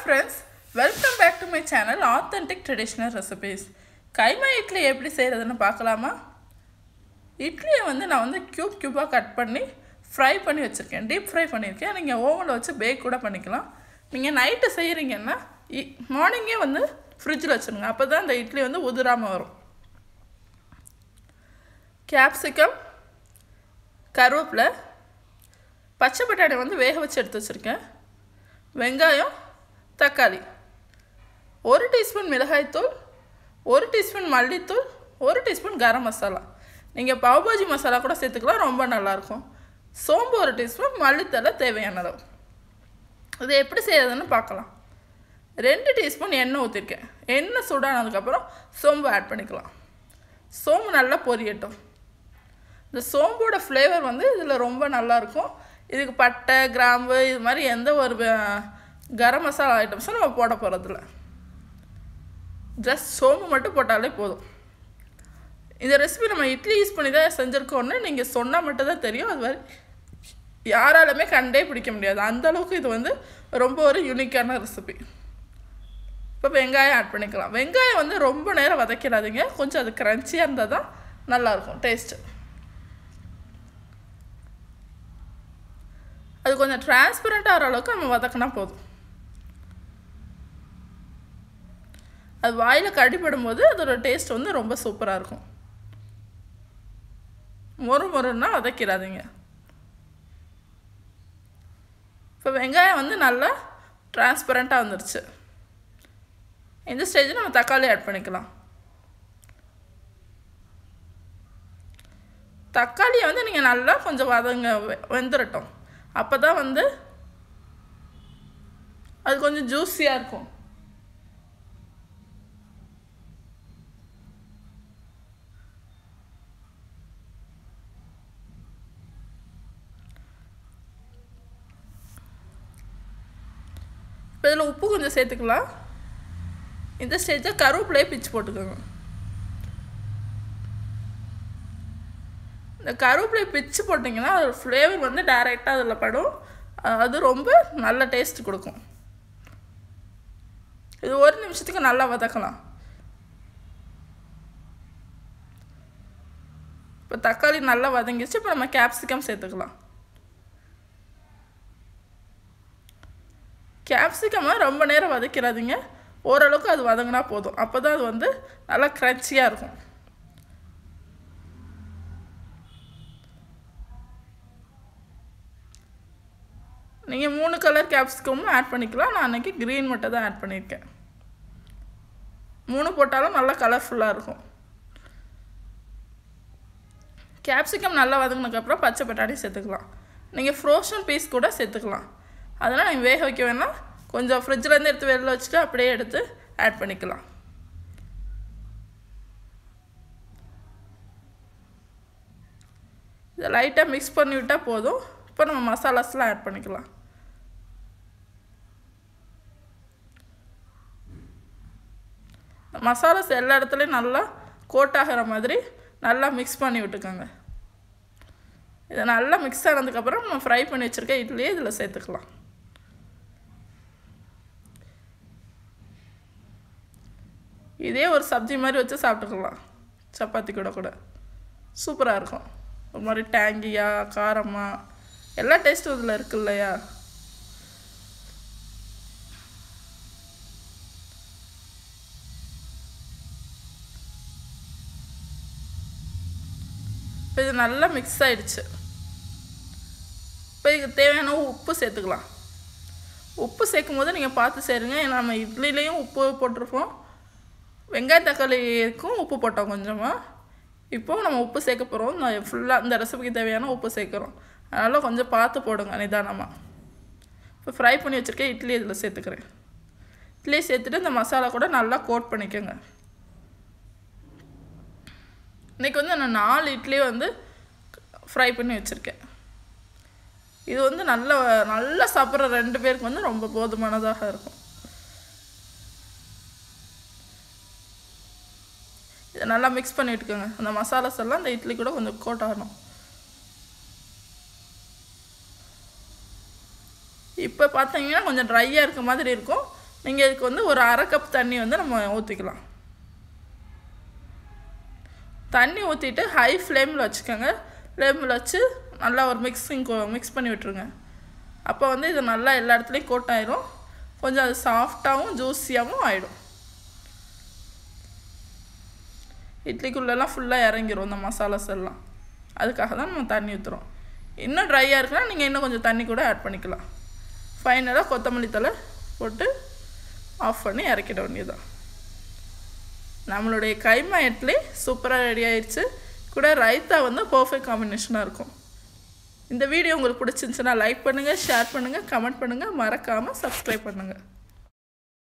friends welcome back to my channel authentic traditional recipes kaima idli எப்படி செய்கிறதுன்னு பார்க்கலாமா இட்லியை வந்து நான் வந்து க்யூப் க்யூபாக கட் பண்ணி ஃப்ரை பண்ணி வச்சுருக்கேன் டீப் ஃப்ரை பண்ணியிருக்கேன் நீங்கள் ஓவனில் வச்சு பேக் கூட பண்ணிக்கலாம் நீங்கள் நைட்டு செய்கிறீங்கன்னா மார்னிங்கே வந்து ஃப்ரிட்ஜில் வச்சுருங்க அப்போ தான் இந்த இட்லி வந்து உதிராமல் வரும் கேப்சிகம் கருவேப்பிலை பச்சை பட்டாணி வந்து வேக வச்சு எடுத்து வச்சுருக்கேன் வெங்காயம் தக்காளி ஒரு டீஸ்பூன் மிளகாய்த்தூள் ஒரு டீஸ்பூன் மல்லித்தூள் ஒரு டீஸ்பூன் கரம் மசாலா நீங்கள் பாவுபாஜி மசாலா கூட சேர்த்துக்கலாம் ரொம்ப நல்லாயிருக்கும் சோம்பு ஒரு டீஸ்பூன் மல்லித்தலை தேவையான அளவு இது எப்படி செய்யறதுன்னு பார்க்கலாம் ரெண்டு டீஸ்பூன் எண்ணெய் ஊற்றிருக்கேன் எண்ணெய் சூடானதுக்கப்புறம் சோம்பு ஆட் பண்ணிக்கலாம் சோம்பு நல்லா பொரியட்டும் இந்த சோம்போட ஃப்ளேவர் வந்து இதில் ரொம்ப நல்லாயிருக்கும் இதுக்கு பட்டை கிராம்பு இது மாதிரி எந்த ஒரு அஹ், கரம் மசாலா ஐட்டம்ஸும் நம்ம போட போகிறதில்ல ஜஸ்ட் சோம்பு மட்டும் போட்டாலே போதும் இந்த ரெசிபி நம்ம இட்லி யூஸ் பண்ணி தான் செஞ்சுருக்கோன்னு நீங்கள் சொன்னால் மட்டும் தான் தெரியும் அது மாதிரி யாராலுமே கண்டே பிடிக்க முடியாது அந்த அளவுக்கு இது வந்து ரொம்ப ஒரு யூனிக்கான ரெசிபி இப்போ வெங்காயம் ஆட் பண்ணிக்கலாம் வெங்காயம் வந்து ரொம்ப நேரம் வதக்கிடாதீங்க கொஞ்சம் அது க்ரன்ச்சியாக இருந்தால் தான் நல்லாயிருக்கும் டேஸ்ட்டு அது கொஞ்சம் டிரான்ஸ்பரண்ட் ஆகிற அளவுக்கு நம்ம வதக்கினா போதும் அது வாயில் கடிப்படும் போது அதோட டேஸ்ட் வந்து ரொம்ப சூப்பராக இருக்கும் மொறு மொறுன்னா வதக்கிடாதீங்க இப்போ வெங்காயம் வந்து நல்லா டிரான்ஸ்பரண்ட்டாக வந்துருச்சு இந்த ஸ்டேஜில் நம்ம தக்காளி ஆட் பண்ணிக்கலாம் தக்காளியை வந்து நீங்கள் நல்லா கொஞ்சம் வதங்க வெ- வெந்துடட்டும் அப்போ தான் வந்து அது கொஞ்சம் ஜூஸியாக இருக்கும் இப்போ இதில் உப்பு கொஞ்சம் சேர்த்துக்கலாம் இந்த ஸ்டேஜில் கருவேப்பிலையே பிச்சு போட்டுக்கோங்க இந்த கருவேப்பிலையை பிச்சு போட்டிங்கன்னா அதோட ஃப்ளேவர் வந்து டைரெக்டாக அதில் படும் அஹ் அது ரொம்ப நல்ல டேஸ்ட் கொடுக்கும் இது ஒரு நிமிஷத்துக்கு நல்லா வதக்கலாம் இப்போ தக்காளி நல்லா வதங்கிச்சு இப்போ நம்ம கேப்சிகம் சேர்த்துக்கலாம் கேப்சிகமை ரொம்ப நேரம் வதக்கிறாதீங்க ஓரளவுக்கு அது வதங்கினா போதும் அப்போ தான் அது வந்து நல்லா க்ரன்ச்சியாக இருக்கும் நீங்கள் மூணு கலர் கேப்சிகமும் ஆட் பண்ணிக்கலாம் நான் அன்றைக்கி க்ரீன் மட்டும் தான் ஆட் பண்ணியிருக்கேன் மூணு போட்டாலும் நல்லா கலர்ஃபுல்லாக இருக்கும் கேப்சிகம் நல்லா வதங்கினதுக்கப்புறம் பச்சை பட்டாணி சேர்த்துக்கலாம் நீங்கள் ஃப்ரோஷன் பீஸ் கூட சேர்த்துக்கலாம் அதெல்லாம் நீங்கள் வேக வைக்க வேணாம் கொஞ்சம் ஃப்ரிட்ஜ்லேருந்து எடுத்து வெளில வச்சுட்டு அப்படியே எடுத்து ஆட் பண்ணிக்கலாம் இதை லைட்டாக மிக்ஸ் பண்ணி விட்டால் போதும் இப்போ நம்ம மசாலாஸ்லாம் ஆட் பண்ணிக்கலாம் மசாலாஸ் எல்லா இடத்துலையும் நல்லா கோட் ஆகிற மாதிரி நல்லா மிக்ஸ் பண்ணி விட்டுக்கோங்க இதை நல்லா மிக்ஸ் ஆனதுக்கப்புறம் நம்ம ஃப்ரை பண்ணி வச்சுருக்க இட்லியை இதில் சேர்த்துக்கலாம் இதே ஒரு சப்ஜி மாதிரி வச்சு சாப்பிட்டுக்கலாம் சப்பாத்தி கூட கூட சூப்பராக இருக்கும் ஒரு மாதிரி டேங்கியாக காரமாக எல்லா டேஸ்ட்டும் இதில் இருக்கு இல்லையா இப்போ இது நல்லா மிக்ஸ் ஆயிடுச்சு இப்போ இதுக்கு தேவையான உப்பு சேர்த்துக்கலாம் உப்பு சேர்க்கும் போது நீங்கள் பார்த்து சேருங்க ஏன்னா நம்ம இட்லிலையும் உப்பு போட்டிருப்போம் வெங்காய தக்காளிக்கும் உப்பு போட்டோம் கொஞ்சமாக இப்போது நம்ம உப்பு சேர்க்க போகிறோம் நான் ஃபுல்லாக இந்த ரெசிபிக்கு தேவையான உப்பு சேர்க்குறோம் அதனால் கொஞ்சம் பார்த்து போடுங்க நிதானமாக இப்போ ஃப்ரை பண்ணி வச்சுருக்கேன் இட்லி இதில் சேர்த்துக்கிறேன் இட்லி சேர்த்துட்டு இந்த மசாலா கூட நல்லா கோட் பண்ணிக்கோங்க இன்றைக்கி வந்து நான் நாலு இட்லி வந்து ஃப்ரை பண்ணி வச்சுருக்கேன் இது வந்து நல்ல நல்லா சாப்பிட்ற ரெண்டு பேருக்கு வந்து ரொம்ப போதுமானதாக இருக்கும் இதை நல்லா மிக்ஸ் பண்ணி விட்டுக்கோங்க அந்த மசாலாஸ் எல்லாம் அந்த இட்லி கூட கொஞ்சம் கோட் ஆகணும் இப்போ பார்த்தீங்கன்னா கொஞ்சம் ட்ரையாக இருக்க மாதிரி இருக்கும் நீங்கள் இதுக்கு வந்து ஒரு அரை கப் தண்ணி வந்து நம்ம ஊற்றிக்கலாம் தண்ணி ஊற்றிட்டு ஹை ஃப்ளேமில் வச்சுக்கோங்க ஃப்ளேமில் வச்சு நல்லா ஒரு மிக்ஸிங் மிக்ஸ் பண்ணி விட்டுருங்க அப்போ வந்து இது நல்லா எல்லா இடத்துலையும் கோட் ஆயிரும் கொஞ்சம் அது சாஃப்டாகவும் ஜூஸியாகவும் ஆகிடும் இட்லிக்குள்ளெல்லாம் ஃபுல்லாக இறங்கிரும் இந்த மசாலாஸ் எல்லாம் அதுக்காக தான் நம்ம தண்ணி ஊற்றுறோம் இன்னும் ட்ரையாக இருக்குன்னா நீங்கள் இன்னும் கொஞ்சம் தண்ணி கூட ஆட் பண்ணிக்கலாம் ஃபைனலாக கொத்தமல்லி தலை போட்டு ஆஃப் பண்ணி இறக்கிட வேண்டியதுதான் நம்மளுடைய கைமா இட்லி சூப்பராக ரெடி ஆயிடுச்சு கூட ரைத்தா வந்து பர்ஃபெக்ட் காம்பினேஷனாக இருக்கும் இந்த வீடியோ உங்களுக்கு பிடிச்சிருந்துச்சுன்னா லைக் பண்ணுங்கள் ஷேர் பண்ணுங்கள் கமெண்ட் பண்ணுங்கள் மறக்காமல் சப்ஸ்கிரைப் பண்ணுங்கள்